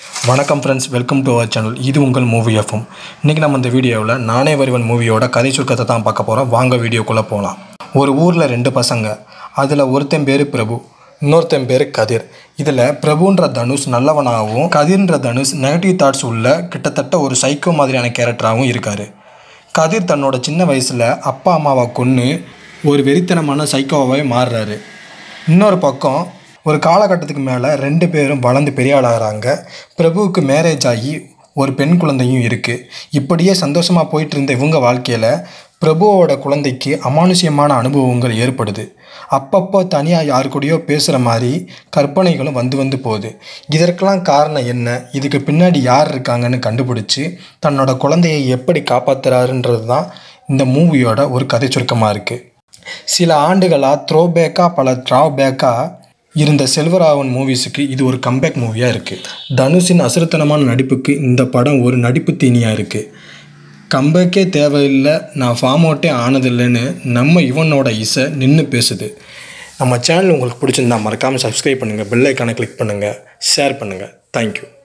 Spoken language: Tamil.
வணக்கம் friends welcome to our channel இது உங்கள் மூவி எஃப்எம் இன்றைக்கி நம்ம இந்த வீடியோவில் நானே வருவன் மூவியோட கதை சுருக்கத்தை தான் பார்க்க போகிறோம் வாங்க வீடியோக்குள்ளே போகலாம் ஒரு ஊரில் ரெண்டு பசங்க அதில் ஒருத்தன் பேர் பிரபு இன்னொருத்தன் பேர் கதிர் இதில் பிரபுன்ற தனுஷ் நல்லவனாகவும் கதிர்ன்ற தனுஷ் நெகட்டிவ் தாட்ஸ் உள்ள கிட்டத்தட்ட ஒரு சைக்கோ மாதிரியான கேரக்டராகவும் இருக்கார் கதிர் தன்னோட சின்ன வயசில் அப்பா அம்மாவை கொன்று ஒரு வெறித்தனமான சைக்கோவாகவே மாறுறாரு இன்னொரு பக்கம் ஒரு காலகட்டத்துக்கு மேலே ரெண்டு பேரும் வளர்ந்து பெரிய ஆளாகிறாங்க பிரபுவுக்கு மேரேஜ் ஆகி ஒரு பெண் குழந்தையும் இருக்குது இப்படியே சந்தோஷமாக போயிட்டு இருந்த இவங்க வாழ்க்கையில் பிரபுவோட குழந்தைக்கு அமானுஷ்யமான அனுபவங்கள் ஏற்படுது அப்பப்போ தனியாக யாரு கூடயோ பேசுகிற மாதிரி கற்பனைகளும் வந்து வந்து போகுது இதற்கெல்லாம் காரணம் என்ன இதுக்கு பின்னாடி யார் இருக்காங்கன்னு கண்டுபிடிச்சி தன்னோட குழந்தையை எப்படி காப்பாற்றுறாருன்றது தான் இந்த மூவியோட ஒரு கதை சுருக்கமாக இருக்குது சில ஆண்டுகளாக த்ரோ பேக்காக பல ட்ரா பேக்காக இருந்த செல்வராவன் மூவிஸுக்கு இது ஒரு கம்பேக் மூவியாக இருக்குது தனுஷின் அசுரத்தனமான நடிப்புக்கு இந்த படம் ஒரு நடிப்பு தீனியாக இருக்குது கம்பேக்கே தேவையில்லை நான் ஃபார்ம் அவுட்டே ஆனதில்லைன்னு நம்ம இவனோட இசை நின்று பேசுது நம்ம சேனல் உங்களுக்கு பிடிச்சிருந்தா மறக்காமல் சப்ஸ்கிரைப் பண்ணுங்கள் பெல் ஐக்கானை கிளிக் பண்ணுங்கள் ஷேர் பண்ணுங்கள் தேங்க்யூ